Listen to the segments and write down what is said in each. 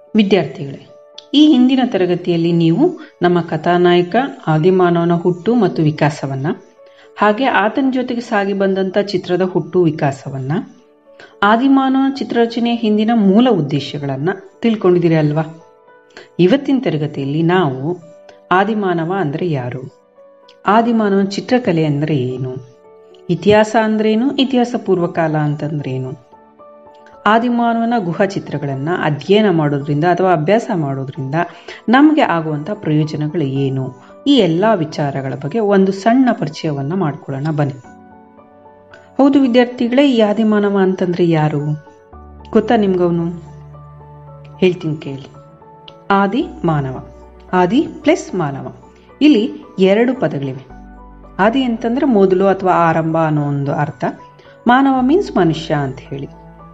ವಿದ್ಯಾರ್ಥಿಗಳೇ ಈ ಹಿಂದಿನ ತರಗತಿಯಲ್ಲಿ ನೀವು ನಮ್ಮ ಕಥಾನಾಯಕ ಆದಿಮಾನವನ ಹುಟ್ಟು ಮತ್ತು ವಿಕಾಸವನ್ನ ಹಾಗೆ ಆತನ ಜೊತೆಗೆ ಸಾಗಿ ಬಂದಂಥ ಚಿತ್ರದ ಹುಟ್ಟು ವಿಕಾಸವನ್ನ ಆದಿಮಾನವನ ಚಿತ್ರರಚನೆಯ ಹಿಂದಿನ ಮೂಲ ಉದ್ದೇಶಗಳನ್ನು ತಿಳ್ಕೊಂಡಿದ್ದೀರಿ ಅಲ್ವಾ ಇವತ್ತಿನ ತರಗತಿಯಲ್ಲಿ ನಾವು ಆದಿಮಾನವ ಅಂದರೆ ಯಾರು ಆದಿಮಾನವನ ಚಿತ್ರಕಲೆ ಅಂದರೆ ಏನು ಇತಿಹಾಸ ಅಂದ್ರೇನು ಇತಿಹಾಸ ಪೂರ್ವಕಾಲ ಅಂತಂದ್ರೇನು ಆದಿಮಾನವನ ಗುಹಾ ಚಿತ್ರಗಳನ್ನು ಅಧ್ಯಯನ ಮಾಡೋದ್ರಿಂದ ಅಥವಾ ಅಭ್ಯಾಸ ಮಾಡೋದ್ರಿಂದ ನಮಗೆ ಆಗುವಂಥ ಪ್ರಯೋಜನಗಳು ಏನು ಈ ಎಲ್ಲ ವಿಚಾರಗಳ ಬಗ್ಗೆ ಒಂದು ಸಣ್ಣ ಪರಿಚಯವನ್ನು ಮಾಡ್ಕೊಳ್ಳೋಣ ಬನ್ನಿ ಹೌದು ವಿದ್ಯಾರ್ಥಿಗಳೇ ಈ ಆದಿಮಾನವ ಅಂತಂದ್ರೆ ಯಾರು ಗೊತ್ತಾ ನಿಮ್ಗವನು ಹೇಳ್ತೀನಿ ಕೇಳಿ ಆದಿ ಮಾನವ ಆದಿ ಪ್ಲಸ್ ಮಾನವ ಇಲ್ಲಿ ಎರಡು ಪದಗಳಿವೆ ಆದಿ ಅಂತಂದ್ರೆ ಮೊದಲು ಅಥವಾ ಆರಂಭ ಅನ್ನೋ ಒಂದು ಅರ್ಥ ಮಾನವ ಮೀನ್ಸ್ ಮನುಷ್ಯ ಅಂತ ಹೇಳಿ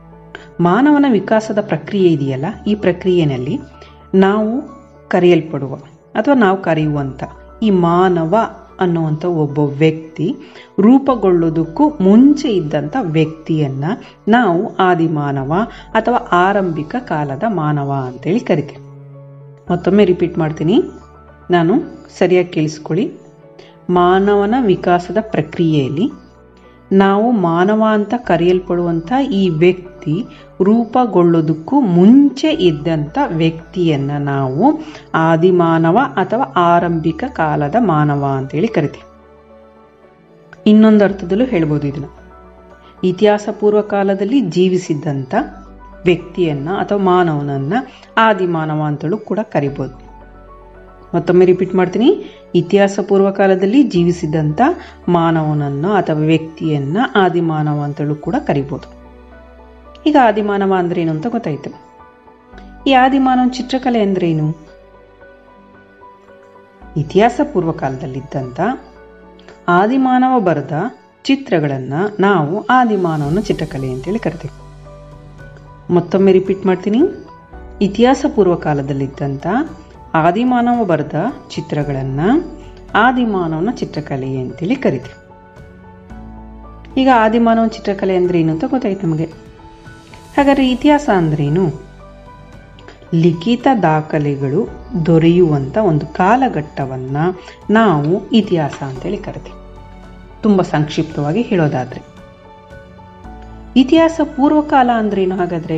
ಮಾನವನ ವಿಕಾಸದ ಪ್ರಕ್ರಿಯೆ ಇದೆಯಲ್ಲ ಈ ಪ್ರಕ್ರಿಯೆಯಲ್ಲಿ ನಾವು ಕರೆಯಲ್ಪಡುವ ಅಥವಾ ನಾವು ಕರೆಯುವಂಥ ಈ ಮಾನವ ಅನ್ನುವಂಥ ಒಬ್ಬ ವ್ಯಕ್ತಿ ರೂಪುಗೊಳ್ಳೋದಕ್ಕೂ ಮುಂಚೆ ಇದ್ದಂಥ ವ್ಯಕ್ತಿಯನ್ನ ನಾವು ಆದಿಮಾನವ ಅಥವಾ ಆರಂಭಿಕ ಕಾಲದ ಮಾನವ ಅಂತೇಳಿ ಕರಿತೀವಿ ಮತ್ತೊಮ್ಮೆ ರಿಪೀಟ್ ಮಾಡ್ತೀನಿ ನಾನು ಸರಿಯಾಗಿ ಕೇಳಿಸ್ಕೊಳ್ಳಿ ಮಾನವನ ವಿಕಾಸದ ಪ್ರಕ್ರಿಯೆಯಲ್ಲಿ ನಾವು ಮಾನವ ಅಂತ ಕರೆಯಲ್ಪಡುವಂಥ ಈ ವ್ಯಕ್ತಿ ರೂಪುಗೊಳ್ಳೋದಕ್ಕೂ ಮುಂಚೆ ಇದ್ದಂಥ ವ್ಯಕ್ತಿಯನ್ನ ನಾವು ಆದಿಮಾನವ ಅಥವಾ ಆರಂಭಿಕ ಕಾಲದ ಮಾನವ ಅಂತೇಳಿ ಕರಿತೀವಿ ಇನ್ನೊಂದು ಅರ್ಥದಲ್ಲೂ ಹೇಳ್ಬೋದು ಇದನ್ನ ಇತಿಹಾಸ ಪೂರ್ವ ಕಾಲದಲ್ಲಿ ಜೀವಿಸಿದ್ದಂಥ ವ್ಯಕ್ತಿಯನ್ನ ಅಥವಾ ಮಾನವನನ್ನ ಆದಿಮಾನವ ಅಂತಲೂ ಕೂಡ ಕರಿಬೋದು ಮತ್ತೊಮ್ಮೆ ರಿಪೀಟ್ ಮಾಡ್ತೀನಿ ಇತಿಹಾಸ ಪೂರ್ವ ಕಾಲದಲ್ಲಿ ಜೀವಿಸಿದಂಥ ಮಾನವನನ್ನು ಅಥವಾ ವ್ಯಕ್ತಿಯನ್ನ ಆದಿಮಾನವ ಅಂತಲೂ ಕೂಡ ಕರಿಬೋದು ಈಗ ಆದಿಮಾನವ ಅಂದ್ರೆ ಏನು ಅಂತ ಗೊತ್ತಾಯ್ತು ಈ ಆದಿಮಾನವ ಚಿತ್ರಕಲೆ ಅಂದ್ರೆ ಏನು ಇತಿಹಾಸ ಪೂರ್ವ ಕಾಲದಲ್ಲಿದ್ದಂಥ ಆದಿಮಾನವ ಬರೆದ ಚಿತ್ರಗಳನ್ನ ನಾವು ಆದಿಮಾನವನ ಚಿತ್ರಕಲೆ ಅಂತೇಳಿ ಕರಿತೀವಿ ಮತ್ತೊಮ್ಮೆ ರಿಪೀಟ್ ಮಾಡ್ತೀನಿ ಇತಿಹಾಸ ಪೂರ್ವ ಕಾಲದಲ್ಲಿದ್ದಂಥ ಆದಿಮಾನವ ಬರೆದ ಚಿತ್ರಗಳನ್ನ ಆದಿಮಾನವನ ಚಿತ್ರಕಲೆ ಅಂತೇಳಿ ಕರಿತೀವಿ ಈಗ ಆದಿಮಾನವ ಚಿತ್ರಕಲೆ ಅಂದ್ರೆ ಏನು ಅಂತ ಗೊತ್ತಾಯ್ತು ನಮಗೆ ಹಾಗಾದ್ರೆ ಇತಿಹಾಸ ಅಂದ್ರೇನು ಲಿಖಿತ ದಾಖಲೆಗಳು ದೊರೆಯುವಂಥ ಒಂದು ಕಾಲಘಟ್ಟವನ್ನ ನಾವು ಇತಿಹಾಸ ಅಂತೇಳಿ ಕರಿತೀವಿ ತುಂಬ ಸಂಕ್ಷಿಪ್ತವಾಗಿ ಹೇಳೋದಾದ್ರೆ ಇತಿಹಾಸ ಪೂರ್ವಕಾಲ ಅಂದ್ರೇನು ಹಾಗಾದ್ರೆ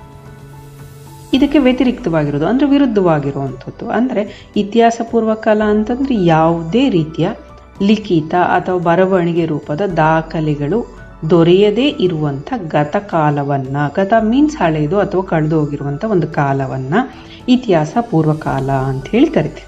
ಇದಕ್ಕೆ ವ್ಯತಿರಿಕ್ತವಾಗಿರೋದು ಅಂದ್ರೆ ವಿರುದ್ಧವಾಗಿರುವಂಥದ್ದು ಅಂದ್ರೆ ಇತಿಹಾಸ ಪೂರ್ವಕಾಲ ಅಂತಂದ್ರೆ ಯಾವುದೇ ರೀತಿಯ ಲಿಖಿತ ಅಥವಾ ಬರವಣಿಗೆ ರೂಪದ ದಾಖಲೆಗಳು ದೊರೆಯದೇ ಇರುವಂಥ ಗತಕಾಲವನ್ನ ಗತ ಮೀನ್ಸ್ ಹಳೆಯದು ಅಥವಾ ಕಳೆದು ಹೋಗಿರುವಂಥ ಒಂದು ಕಾಲವನ್ನ ಇತಿಹಾಸ ಪೂರ್ವಕಾಲ ಅಂತ ಹೇಳಿ ಕರಿತೀವಿ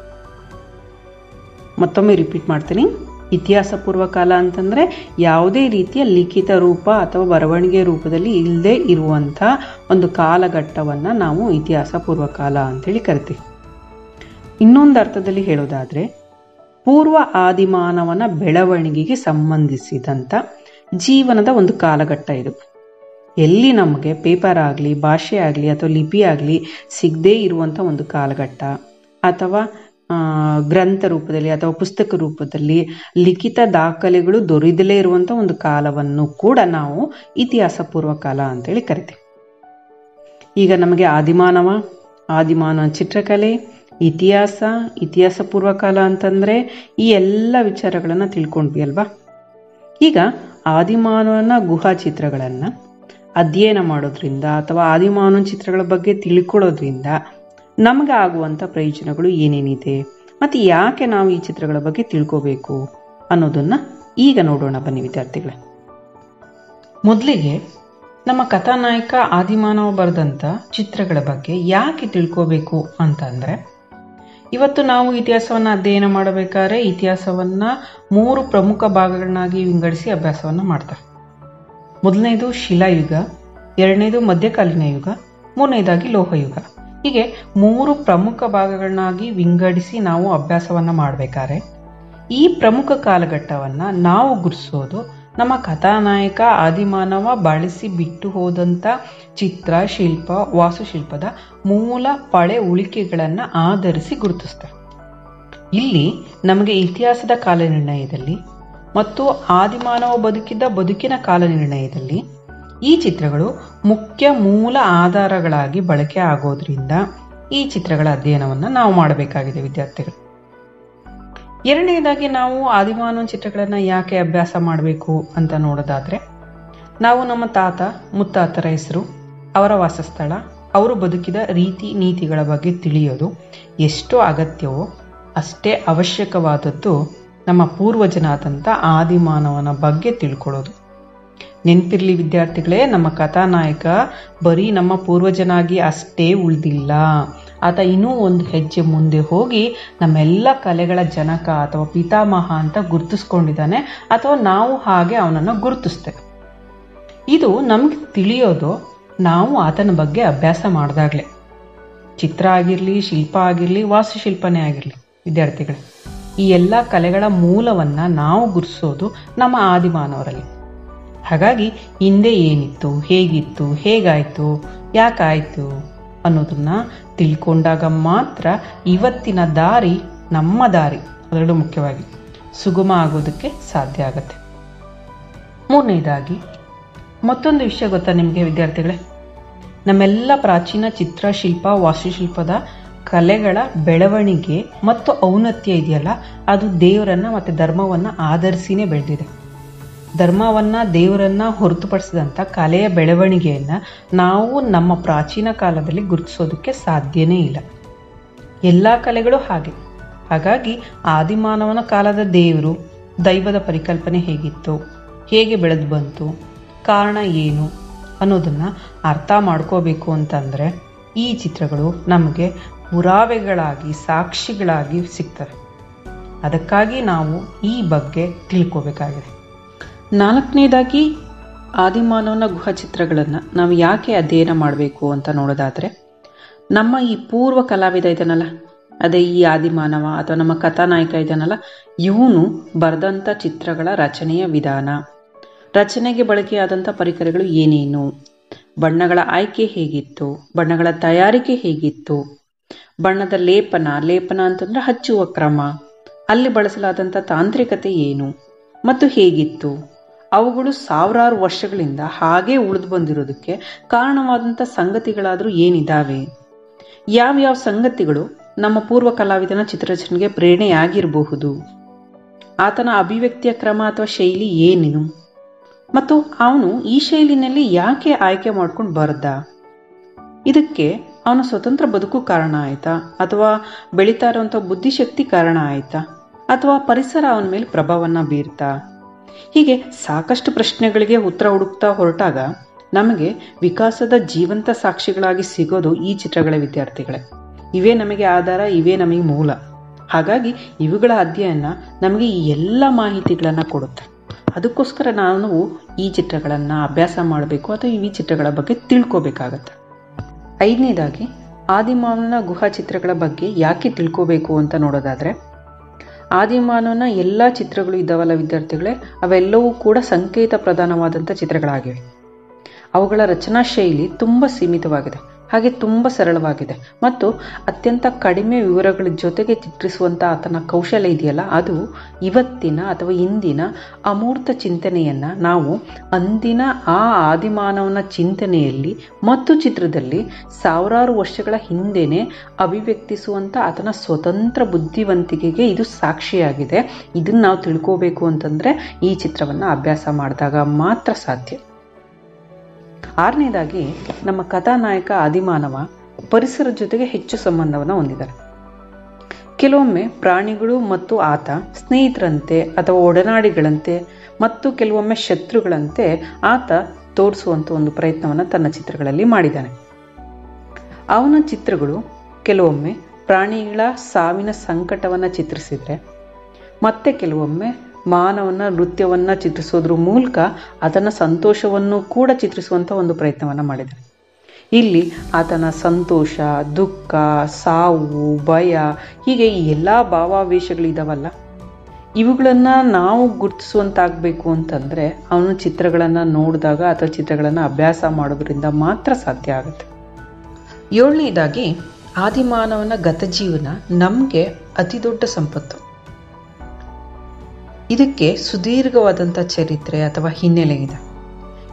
ಮತ್ತೊಮ್ಮೆ ರಿಪೀಟ್ ಮಾಡ್ತೀನಿ ಇತಿಹಾಸ ಪೂರ್ವಕಾಲ ಅಂತಂದ್ರೆ ಯಾವುದೇ ರೀತಿಯ ಲಿಖಿತ ರೂಪ ಅಥವಾ ಬರವಣಿಗೆ ರೂಪದಲ್ಲಿ ಇಲ್ಲದೆ ಇರುವಂಥ ಒಂದು ಕಾಲಘಟ್ಟವನ್ನ ನಾವು ಇತಿಹಾಸ ಪೂರ್ವಕಾಲ ಅಂತೇಳಿ ಕರಿತೀವಿ ಇನ್ನೊಂದು ಅರ್ಥದಲ್ಲಿ ಹೇಳೋದಾದ್ರೆ ಪೂರ್ವ ಆದಿಮಾನವನ ಬೆಳವಣಿಗೆಗೆ ಸಂಬಂಧಿಸಿದಂಥ ಜೀವನದ ಒಂದು ಕಾಲಘಟ್ಟ ಇದು ಎಲ್ಲಿ ನಮಗೆ ಪೇಪರ್ ಆಗಲಿ ಭಾಷೆ ಆಗಲಿ ಅಥವಾ ಲಿಪಿ ಆಗಲಿ ಸಿಗದೇ ಇರುವಂಥ ಒಂದು ಕಾಲಘಟ್ಟ ಅಥವಾ ಗ್ರಂಥ ರೂಪದಲ್ಲಿ ಅಥವಾ ಪುಸ್ತಕ ರೂಪದಲ್ಲಿ ಲಿಖಿತ ದಾಖಲೆಗಳು ದೊರೆಯದಲೇ ಇರುವಂಥ ಒಂದು ಕಾಲವನ್ನು ಕೂಡ ನಾವು ಇತಿಹಾಸ ಪೂರ್ವಕಾಲ ಅಂತೇಳಿ ಕರಿತೀವಿ ಈಗ ನಮಗೆ ಆದಿಮಾನವ ಆದಿಮಾನವ ಚಿತ್ರಕಲೆ ಇತಿಹಾಸ ಇತಿಹಾಸ ಪೂರ್ವಕಾಲ ಅಂತಂದ್ರೆ ಈ ಎಲ್ಲ ವಿಚಾರಗಳನ್ನು ತಿಳ್ಕೊಂಡ್ವಿ ಅಲ್ವಾ ಈಗ ಆದಿಮಾನವನ ಗುಹಾ ಚಿತ್ರಗಳನ್ನು ಅಧ್ಯಯನ ಮಾಡೋದ್ರಿಂದ ಅಥವಾ ಆದಿಮಾನವನ ಚಿತ್ರಗಳ ಬಗ್ಗೆ ತಿಳ್ಕೊಳ್ಳೋದ್ರಿಂದ ನಮಗೆ ಆಗುವಂಥ ಪ್ರಯೋಜನಗಳು ಏನೇನಿದೆ ಮತ್ತು ಯಾಕೆ ನಾವು ಈ ಚಿತ್ರಗಳ ಬಗ್ಗೆ ತಿಳ್ಕೋಬೇಕು ಅನ್ನೋದನ್ನ ಈಗ ನೋಡೋಣ ಬನ್ನಿ ವಿದ್ಯಾರ್ಥಿಗಳೇ ಮೊದಲಿಗೆ ನಮ್ಮ ಕಥಾನಾಯಕ ಆದಿಮಾನವ ಬರೆದಂಥ ಚಿತ್ರಗಳ ಬಗ್ಗೆ ಯಾಕೆ ತಿಳ್ಕೋಬೇಕು ಅಂತಂದ್ರೆ ಇವತ್ತು ನಾವು ಇತಿಹಾಸವನ್ನು ಅಧ್ಯಯನ ಮಾಡಬೇಕಾದ್ರೆ ಇತಿಹಾಸವನ್ನ ಮೂರು ಪ್ರಮುಖ ಭಾಗಗಳನ್ನಾಗಿ ವಿಂಗಡಿಸಿ ಅಭ್ಯಾಸವನ್ನ ಮಾಡ್ತಾರೆ ಮೊದಲನೇದು ಶಿಲಾಯುಗ ಎರಡನೇದು ಮಧ್ಯಕಾಲೀನ ಯುಗ ಮೂರನೇದಾಗಿ ಲೋಹಯುಗ ಹೀಗೆ ಮೂರು ಪ್ರಮುಖ ಭಾಗಗಳನ್ನಾಗಿ ವಿಂಗಡಿಸಿ ನಾವು ಅಭ್ಯಾಸವನ್ನ ಮಾಡಬೇಕಾದ್ರೆ ಈ ಪ್ರಮುಖ ಕಾಲಘಟ್ಟವನ್ನ ನಾವು ಗುರುತಿಸೋದು ನಮ್ಮ ಕಥಾನಾಯಕ ಆದಿಮಾನವ ಬಳಸಿ ಬಿಟ್ಟು ಹೋದಂಥ ಚಿತ್ರ ಶಿಲ್ಪ ವಾಸ್ತುಶಿಲ್ಪದ ಮೂಲ ಪಳೆ ಉಳಿಕೆಗಳನ್ನು ಆಧರಿಸಿ ಗುರುತಿಸ್ತೇವೆ ಇಲ್ಲಿ ನಮಗೆ ಇತಿಹಾಸದ ಕಾಲ ನಿರ್ಣಯದಲ್ಲಿ ಮತ್ತು ಆದಿಮಾನವ ಬದುಕಿದ್ದ ಬದುಕಿನ ಕಾಲ ನಿರ್ಣಯದಲ್ಲಿ ಈ ಚಿತ್ರಗಳು ಮುಖ್ಯ ಮೂಲ ಆಧಾರಗಳಾಗಿ ಬಳಕೆ ಆಗೋದ್ರಿಂದ ಈ ಚಿತ್ರಗಳ ಅಧ್ಯಯನವನ್ನು ನಾವು ಮಾಡಬೇಕಾಗಿದೆ ವಿದ್ಯಾರ್ಥಿಗಳು ಎರಡನೇದಾಗಿ ನಾವು ಆದಿಮಾನವ ಚಿತ್ರಗಳನ್ನು ಯಾಕೆ ಅಭ್ಯಾಸ ಮಾಡಬೇಕು ಅಂತ ನೋಡೋದಾದ್ರೆ ನಾವು ನಮ್ಮ ತಾತ ಮುತ್ತಾತರ ಹೆಸರು ಅವರ ವಾಸಸ್ಥಳ ಅವರು ಬದುಕಿದ ರೀತಿ ನೀತಿಗಳ ಬಗ್ಗೆ ತಿಳಿಯೋದು ಎಷ್ಟು ಅಗತ್ಯವೋ ಅಷ್ಟೇ ಅವಶ್ಯಕವಾದದ್ದು ನಮ್ಮ ಪೂರ್ವಜನಾದಂಥ ಆದಿಮಾನವನ ಬಗ್ಗೆ ತಿಳ್ಕೊಳ್ಳೋದು ನೆನಪಿರ್ಲಿ ವಿದ್ಯಾರ್ಥಿಗಳೇ ನಮ್ಮ ಕಥಾನಾಯಕ ಬರೀ ನಮ್ಮ ಪೂರ್ವಜನಾಗಿ ಅಷ್ಟೇ ಉಳಿದಿಲ್ಲ ಆತ ಇನ್ನೂ ಒಂದು ಹೆಜ್ಜೆ ಮುಂದೆ ಹೋಗಿ ನಮ್ಮೆಲ್ಲ ಕಲೆಗಳ ಜನಕ ಅಥವಾ ಪಿತಾಮಹ ಅಂತ ಗುರುತಿಸ್ಕೊಂಡಿದ್ದಾನೆ ಅಥವಾ ನಾವು ಹಾಗೆ ಅವನನ್ನು ಗುರುತಿಸ್ತೇವೆ ಇದು ನಮ್ಗೆ ತಿಳಿಯೋದು ನಾವು ಆತನ ಬಗ್ಗೆ ಅಭ್ಯಾಸ ಮಾಡಿದಾಗಲೇ ಚಿತ್ರ ಆಗಿರಲಿ ಶಿಲ್ಪ ಆಗಿರಲಿ ವಾಸ್ತುಶಿಲ್ಪನೇ ಆಗಿರಲಿ ವಿದ್ಯಾರ್ಥಿಗಳೇ ಈ ಎಲ್ಲ ಕಲೆಗಳ ಮೂಲವನ್ನು ನಾವು ಗುರುತಿಸೋದು ನಮ್ಮ ಆದಿಮಾನವರಲ್ಲಿ ಹಾಗಾಗಿ ಹಿಂದೆ ಏನಿತ್ತು ಹೇಗಿತ್ತು ಹೇಗಾಯಿತು ಯಾಕಾಯಿತು ಅನ್ನೋದನ್ನ ತಿಳ್ಕೊಂಡಾಗ ಮಾತ್ರ ಇವತ್ತಿನ ದಾರಿ ನಮ್ಮ ದಾರಿ ಅದರಲ್ಲೂ ಮುಖ್ಯವಾಗಿ ಸುಗಮ ಆಗೋದಕ್ಕೆ ಸಾಧ್ಯ ಆಗುತ್ತೆ ಮೂರನೇದಾಗಿ ಮತ್ತೊಂದು ವಿಷಯ ಗೊತ್ತಾ ನಿಮಗೆ ವಿದ್ಯಾರ್ಥಿಗಳೇ ನಮ್ಮೆಲ್ಲ ಪ್ರಾಚೀನ ಚಿತ್ರಶಿಲ್ಪ ವಾಸ್ತುಶಿಲ್ಪದ ಕಲೆಗಳ ಬೆಳವಣಿಗೆ ಮತ್ತು ಔನ್ನತ್ಯ ಇದೆಯಲ್ಲ ಅದು ದೇವರನ್ನ ಮತ್ತು ಧರ್ಮವನ್ನು ಆಧರಿಸಿನೇ ಬೆಳೆದಿದೆ ಧರ್ಮವನ್ನ ದೇವರನ್ನ ಹೊರತುಪಡಿಸಿದಂಥ ಕಲೆಯ ಬೆಳವಣಿಗೆಯನ್ನ ನಾವು ನಮ್ಮ ಪ್ರಾಚೀನ ಕಾಲದಲ್ಲಿ ಗುರುತಿಸೋದಕ್ಕೆ ಸಾಧ್ಯನೇ ಇಲ್ಲ ಎಲ್ಲ ಕಲೆಗಳು ಹಾಗೆ ಹಾಗಾಗಿ ಆದಿಮಾನವನ ಕಾಲದ ದೇವರು ದೈವದ ಪರಿಕಲ್ಪನೆ ಹೇಗಿತ್ತು ಹೇಗೆ ಬೆಳೆದು ಬಂತು ಕಾರಣ ಏನು ಅನ್ನೋದನ್ನ ಅರ್ಥ ಮಾಡ್ಕೋಬೇಕು ಅಂತಂದ್ರೆ ಈ ಚಿತ್ರಗಳು ನಮಗೆ ಪುರಾವೆಗಳಾಗಿ ಸಾಕ್ಷಿಗಳಾಗಿ ಸಿಗ್ತವೆ ಅದಕ್ಕಾಗಿ ನಾವು ಈ ಬಗ್ಗೆ ತಿಳ್ಕೋಬೇಕಾಗಿದೆ ನಾಲ್ಕನೇದಾಗಿ ಆದಿಮಾನವನ ಗುಹ ಚಿತ್ರಗಳನ್ನು ನಾವು ಯಾಕೆ ಅಧ್ಯಯನ ಮಾಡಬೇಕು ಅಂತ ನೋಡೋದಾದರೆ ನಮ್ಮ ಈ ಪೂರ್ವ ಕಲಾವಿದ ಇದನ್ನಲ್ಲ ಅದೇ ಈ ಆದಿಮಾನವ ಅಥವಾ ನಮ್ಮ ಕಥಾನಾಯಕ ಇದನ್ನಲ್ಲ ಇವನು ಬರೆದಂಥ ಚಿತ್ರಗಳ ರಚನೆಯ ವಿಧಾನ ರಚನೆಗೆ ಬಳಕೆಯಾದಂಥ ಪರಿಕರಗಳು ಏನೇನು ಬಣ್ಣಗಳ ಆಯ್ಕೆ ಹೇಗಿತ್ತು ಬಣ್ಣಗಳ ತಯಾರಿಕೆ ಹೇಗಿತ್ತು ಬಣ್ಣದ ಲೇಪನ ಲೇಪನ ಅಂತಂದ್ರೆ ಹಚ್ಚುವ ಕ್ರಮ ಅಲ್ಲಿ ಬಳಸಲಾದಂಥ ತಾಂತ್ರಿಕತೆ ಏನು ಮತ್ತು ಹೇಗಿತ್ತು ಅವುಗಳು ಸಾವಿರಾರು ವರ್ಷಗಳಿಂದ ಹಾಗೇ ಉಳಿದು ಬಂದಿರೋದಕ್ಕೆ ಕಾರಣವಾದಂಥ ಸಂಗತಿಗಳಾದರೂ ಏನಿದಾವೆ ಯಾವ್ಯಾವ ಸಂಗತಿಗಳು ನಮ್ಮ ಪೂರ್ವ ಕಲಾವಿದನ ಚಿತ್ರರಚನೆಗೆ ಪ್ರೇರಣೆಯಾಗಿರಬಹುದು ಆತನ ಅಭಿವ್ಯಕ್ತಿಯ ಕ್ರಮ ಅಥವಾ ಶೈಲಿ ಏನೇನು ಮತ್ತು ಅವನು ಈ ಶೈಲಿನಲ್ಲಿ ಯಾಕೆ ಆಯ್ಕೆ ಮಾಡ್ಕೊಂಡು ಬರ್ದ ಇದಕ್ಕೆ ಅವನ ಸ್ವತಂತ್ರ ಬದುಕು ಕಾರಣ ಆಯ್ತಾ ಅಥವಾ ಬೆಳೀತಾ ಇರುವಂಥ ಬುದ್ಧಿಶಕ್ತಿ ಕಾರಣ ಆಯ್ತಾ ಅಥವಾ ಪರಿಸರ ಅವನ ಮೇಲೆ ಪ್ರಭಾವನ್ನ ಬೀರ್ತಾ ಹೀಗೆ ಸಾಕಷ್ಟು ಪ್ರಶ್ನೆಗಳಿಗೆ ಉತ್ತರ ಹುಡುಕ್ತಾ ಹೊರಟಾಗ ನಮಗೆ ವಿಕಾಸದ ಜೀವಂತ ಸಾಕ್ಷಿಗಳಾಗಿ ಸಿಗೋದು ಈ ಚಿತ್ರಗಳ ವಿದ್ಯಾರ್ಥಿಗಳೇ ಇವೇ ನಮಗೆ ಆಧಾರ ಇವೇ ನಮಗೆ ಮೂಲ ಹಾಗಾಗಿ ಇವುಗಳ ಅಧ್ಯಯನ ನಮಗೆ ಈ ಎಲ್ಲ ಮಾಹಿತಿಗಳನ್ನು ಕೊಡುತ್ತೆ ಅದಕ್ಕೋಸ್ಕರ ನಾವು ಈ ಚಿತ್ರಗಳನ್ನು ಅಭ್ಯಾಸ ಮಾಡಬೇಕು ಅಥವಾ ಈ ಚಿತ್ರಗಳ ಬಗ್ಗೆ ತಿಳ್ಕೋಬೇಕಾಗತ್ತೆ ಐದನೇದಾಗಿ ಆದಿಮಾನವನ ಗುಹಾ ಚಿತ್ರಗಳ ಬಗ್ಗೆ ಯಾಕೆ ತಿಳ್ಕೋಬೇಕು ಅಂತ ನೋಡೋದಾದ್ರೆ ಆದಿಮಾನವನ ಎಲ್ಲ ಚಿತ್ರಗಳು ಇದ್ದಾವಲ್ಲ ವಿದ್ಯಾರ್ಥಿಗಳೇ ಅವೆಲ್ಲವೂ ಕೂಡ ಸಂಕೇತ ಪ್ರಧಾನವಾದಂಥ ಚಿತ್ರಗಳಾಗಿವೆ ಅವುಗಳ ರಚನಾ ಶೈಲಿ ತುಂಬ ಸೀಮಿತವಾಗಿದೆ ಹಾಗೆ ತುಂಬ ಸರಳವಾಗಿದೆ ಮತ್ತು ಅತ್ಯಂತ ಕಡಿಮೆ ವಿವರಗಳ ಜೊತೆಗೆ ಚಿತ್ರಿಸುವಂಥ ಆತನ ಕೌಶಲ್ಯ ಇದೆಯಲ್ಲ ಅದು ಇವತ್ತಿನ ಅಥವಾ ಇಂದಿನ ಅಮೂರ್ತ ಚಿಂತನೆಯನ್ನು ನಾವು ಅಂದಿನ ಆ ಆದಿಮಾನವನ ಚಿಂತನೆಯಲ್ಲಿ ಮತ್ತು ಚಿತ್ರದಲ್ಲಿ ಸಾವಿರಾರು ವರ್ಷಗಳ ಹಿಂದೆನೆ ಅಭಿವ್ಯಕ್ತಿಸುವಂಥ ಆತನ ಸ್ವತಂತ್ರ ಬುದ್ಧಿವಂತಿಕೆಗೆ ಇದು ಸಾಕ್ಷಿಯಾಗಿದೆ ಇದನ್ನು ನಾವು ತಿಳ್ಕೋಬೇಕು ಅಂತಂದರೆ ಈ ಚಿತ್ರವನ್ನು ಅಭ್ಯಾಸ ಮಾಡಿದಾಗ ಮಾತ್ರ ಸಾಧ್ಯ ಆರನೇದಾಗಿ ನಮ್ಮ ಕಥಾನಾಯಕ ಆದಿಮಾನವ ಪರಿಸರ ಜೊತೆಗೆ ಹೆಚ್ಚು ಸಂಬಂಧವನ್ನು ಹೊಂದಿದ್ದಾರೆ ಕೆಲವೊಮ್ಮೆ ಪ್ರಾಣಿಗಳು ಮತ್ತು ಆತ ಸ್ನೇಹಿತರಂತೆ ಅಥವಾ ಒಡನಾಡಿಗಳಂತೆ ಮತ್ತು ಕೆಲವೊಮ್ಮೆ ಶತ್ರುಗಳಂತೆ ಆತ ತೋರಿಸುವಂಥ ಒಂದು ಪ್ರಯತ್ನವನ್ನು ತನ್ನ ಚಿತ್ರಗಳಲ್ಲಿ ಮಾಡಿದ್ದಾನೆ ಅವನ ಚಿತ್ರಗಳು ಕೆಲವೊಮ್ಮೆ ಪ್ರಾಣಿಗಳ ಸಾವಿನ ಸಂಕಟವನ್ನು ಚಿತ್ರಿಸಿದರೆ ಮತ್ತೆ ಕೆಲವೊಮ್ಮೆ ಮಾನವನ ನೃತ್ಯವನ್ನ ಚಿತ್ರಿಸೋದ್ರ ಮೂಲಕ ಅದನ್ನ ಸಂತೋಷವನ್ನು ಕೂಡ ಚಿತ್ರಿಸುವಂತ ಒಂದು ಪ್ರಯತ್ನವನ್ನ ಮಾಡಿದ್ದಾರೆ ಇಲ್ಲಿ ಆತನ ಸಂತೋಷ ದುಃಖ ಸಾವು ಭಯ ಹೀಗೆ ಈ ಎಲ್ಲ ಭಾವಾವೇಶಗಳಿದಾವಲ್ಲ ಇವುಗಳನ್ನ ನಾವು ಗುರುತಿಸುವಂತಾಗಬೇಕು ಅಂತಂದ್ರೆ ಅವನ ಚಿತ್ರಗಳನ್ನು ನೋಡಿದಾಗ ಅಥವಾ ಚಿತ್ರಗಳನ್ನು ಅಭ್ಯಾಸ ಮಾಡೋದ್ರಿಂದ ಮಾತ್ರ ಸಾಧ್ಯ ಆಗುತ್ತೆ ಏಳನೇದಾಗಿ ಆದಿಮಾನವನ ಗತಜೀವನ ನಮಗೆ ಅತಿ ದೊಡ್ಡ ಸಂಪತ್ತು ಇದಕ್ಕೆ ಸುದೀರ್ಘವಾದಂಥ ಚರಿತ್ರೆ ಅಥವಾ ಹಿನ್ನೆಲೆ ಇದೆ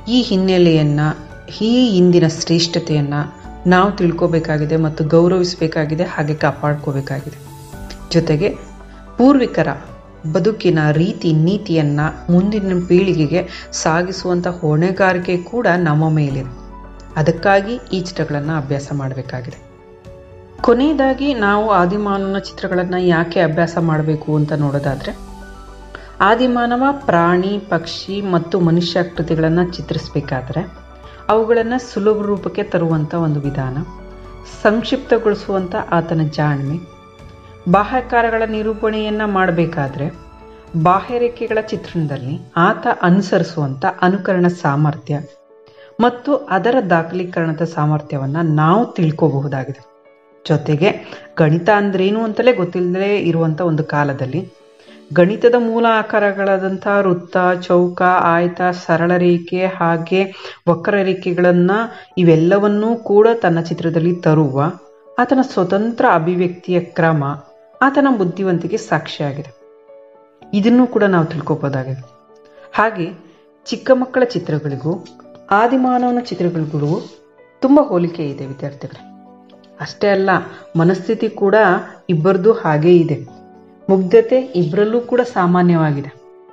ಈ ಹಿನ್ನೆಲೆಯನ್ನು ಈ ಇಂದಿನ ಶ್ರೇಷ್ಠತೆಯನ್ನು ನಾವು ತಿಳ್ಕೋಬೇಕಾಗಿದೆ ಮತ್ತು ಗೌರವಿಸಬೇಕಾಗಿದೆ ಹಾಗೆ ಕಾಪಾಡ್ಕೋಬೇಕಾಗಿದೆ ಜೊತೆಗೆ ಪೂರ್ವಿಕರ ಬದುಕಿನ ರೀತಿ ನೀತಿಯನ್ನು ಮುಂದಿನ ಪೀಳಿಗೆಗೆ ಸಾಗಿಸುವಂಥ ಹೊಣೆಗಾರಿಕೆ ಕೂಡ ನಮ್ಮ ಮೇಲಿದೆ ಅದಕ್ಕಾಗಿ ಈ ಚಿತ್ರಗಳನ್ನು ಅಭ್ಯಾಸ ಮಾಡಬೇಕಾಗಿದೆ ಕೊನೆಯದಾಗಿ ನಾವು ಆದಿಮಾನವನ ಚಿತ್ರಗಳನ್ನು ಯಾಕೆ ಅಭ್ಯಾಸ ಮಾಡಬೇಕು ಅಂತ ನೋಡೋದಾದರೆ ಆದಿಮಾನವ ಪ್ರಾಣಿ ಪಕ್ಷಿ ಮತ್ತು ಮನುಷ್ಯಾಕೃತಿಗಳನ್ನು ಚಿತ್ರಿಸಬೇಕಾದ್ರೆ ಅವುಗಳನ್ನು ಸುಲಭ ರೂಪಕ್ಕೆ ತರುವಂಥ ಒಂದು ವಿಧಾನ ಸಂಕ್ಷಿಪ್ತಗೊಳಿಸುವಂಥ ಆತನ ಜಾಣ್ಮೆ ಬಾಹ್ಯಕಾರಗಳ ನಿರೂಪಣೆಯನ್ನು ಮಾಡಬೇಕಾದ್ರೆ ಬಾಹ್ಯರೇಖೆಗಳ ಚಿತ್ರಣದಲ್ಲಿ ಆತ ಅನುಸರಿಸುವಂಥ ಅನುಕರಣ ಸಾಮರ್ಥ್ಯ ಮತ್ತು ಅದರ ದಾಖಲೀಕರಣದ ಸಾಮರ್ಥ್ಯವನ್ನು ನಾವು ತಿಳ್ಕೋಬಹುದಾಗಿದೆ ಜೊತೆಗೆ ಗಣಿತ ಅಂದ್ರೇನು ಅಂತಲೇ ಗೊತ್ತಿಲ್ಲದೇ ಇರುವಂಥ ಒಂದು ಕಾಲದಲ್ಲಿ ಗಣಿತದ ಮೂಲ ಆಕಾರಗಳಾದಂಥ ವೃತ್ತ ಚೌಕ ಆಯತ ಸರಳ ರೇಖೆ ಹಾಗೆ ವಕ್ರರೇಖೆಗಳನ್ನು ಇವೆಲ್ಲವನ್ನೂ ಕೂಡ ತನ್ನ ಚಿತ್ರದಲ್ಲಿ ತರುವ ಆತನ ಸ್ವತಂತ್ರ ಅಭಿವ್ಯಕ್ತಿಯ ಕ್ರಮ ಆತನ ಬುದ್ಧಿವಂತಿಕೆ ಸಾಕ್ಷಿಯಾಗಿದೆ ಇದನ್ನು ಕೂಡ ನಾವು ತಿಳ್ಕೊಬೋದಾಗಿದೆ ಹಾಗೆ ಚಿಕ್ಕ ಮಕ್ಕಳ ಚಿತ್ರಗಳಿಗೂ ಆದಿಮಾನವನ ಚಿತ್ರಗಳಿಗೂ ತುಂಬ ಹೋಲಿಕೆ ಇದೆ ವಿದ್ಯಾರ್ಥಿಗಳೇ ಅಷ್ಟೇ ಅಲ್ಲ ಮನಸ್ಥಿತಿ ಕೂಡ ಇಬ್ಬರದು ಹಾಗೇ ಇದೆ ಮುಗ್ಧತೆ ಇಬ್ಬರಲ್ಲೂ ಕೂಡ ಸಾಮಾನ್ಯವಾಗಿದೆ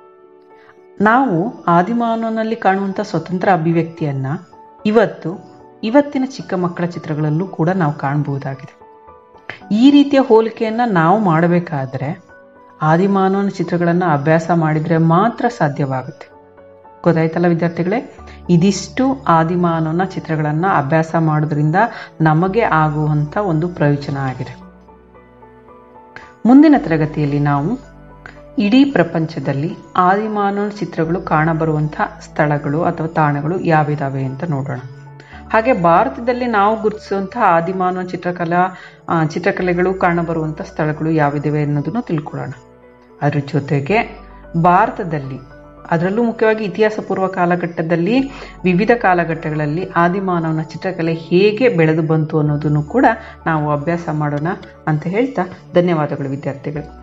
ನಾವು ಆದಿಮಾನವನಲ್ಲಿ ಕಾಣುವಂಥ ಸ್ವತಂತ್ರ ಅಭಿವ್ಯಕ್ತಿಯನ್ನು ಇವತ್ತು ಇವತ್ತಿನ ಚಿಕ್ಕ ಮಕ್ಕಳ ಚಿತ್ರಗಳಲ್ಲೂ ಕೂಡ ನಾವು ಕಾಣಬಹುದಾಗಿದೆ ಈ ರೀತಿಯ ಹೋಲಿಕೆಯನ್ನು ನಾವು ಮಾಡಬೇಕಾದ್ರೆ ಆದಿಮಾನವನ ಚಿತ್ರಗಳನ್ನು ಅಭ್ಯಾಸ ಮಾಡಿದರೆ ಮಾತ್ರ ಸಾಧ್ಯವಾಗುತ್ತೆ ಗೊತ್ತಾಯ್ತಲ್ಲ ವಿದ್ಯಾರ್ಥಿಗಳೇ ಇದಿಷ್ಟು ಆದಿಮಾನವನ ಚಿತ್ರಗಳನ್ನು ಅಭ್ಯಾಸ ಮಾಡೋದ್ರಿಂದ ನಮಗೆ ಆಗುವಂಥ ಒಂದು ಪ್ರಯೋಜನ ಆಗಿದೆ ಮುಂದಿನ ತರಗತಿಯಲ್ಲಿ ನಾವು ಇಡೀ ಪ್ರಪಂಚದಲ್ಲಿ ಆದಿಮಾನವನ ಚಿತ್ರಗಳು ಕಾಣಬರುವಂಥ ಸ್ಥಳಗಳು ಅಥವಾ ತಾಣಗಳು ಯಾವಿದಾವೆ ಅಂತ ನೋಡೋಣ ಹಾಗೆ ಭಾರತದಲ್ಲಿ ನಾವು ಗುರುತಿಸುವಂಥ ಆದಿಮಾನವ ಚಿತ್ರಕಲಾ ಚಿತ್ರಕಲೆಗಳು ಕಾಣಬರುವಂಥ ಸ್ಥಳಗಳು ಯಾವಿದಾವೆ ಅನ್ನೋದನ್ನು ತಿಳ್ಕೊಳ್ಳೋಣ ಅದ್ರ ಜೊತೆಗೆ ಭಾರತದಲ್ಲಿ ಅದರಲ್ಲೂ ಮುಖ್ಯವಾಗಿ ಇತಿಹಾಸ ಪೂರ್ವ ಕಾಲಘಟ್ಟದಲ್ಲಿ ವಿವಿಧ ಕಾಲಘಟ್ಟಗಳಲ್ಲಿ ಆದಿಮಾನವನ ಚಿತ್ರಕಲೆ ಹೇಗೆ ಬೆಳೆದು ಬಂತು ಅನ್ನೋದನ್ನು ಕೂಡ ನಾವು ಅಭ್ಯಾಸ ಮಾಡೋಣ ಅಂತ ಹೇಳ್ತಾ ಧನ್ಯವಾದಗಳು ವಿದ್ಯಾರ್ಥಿಗಳು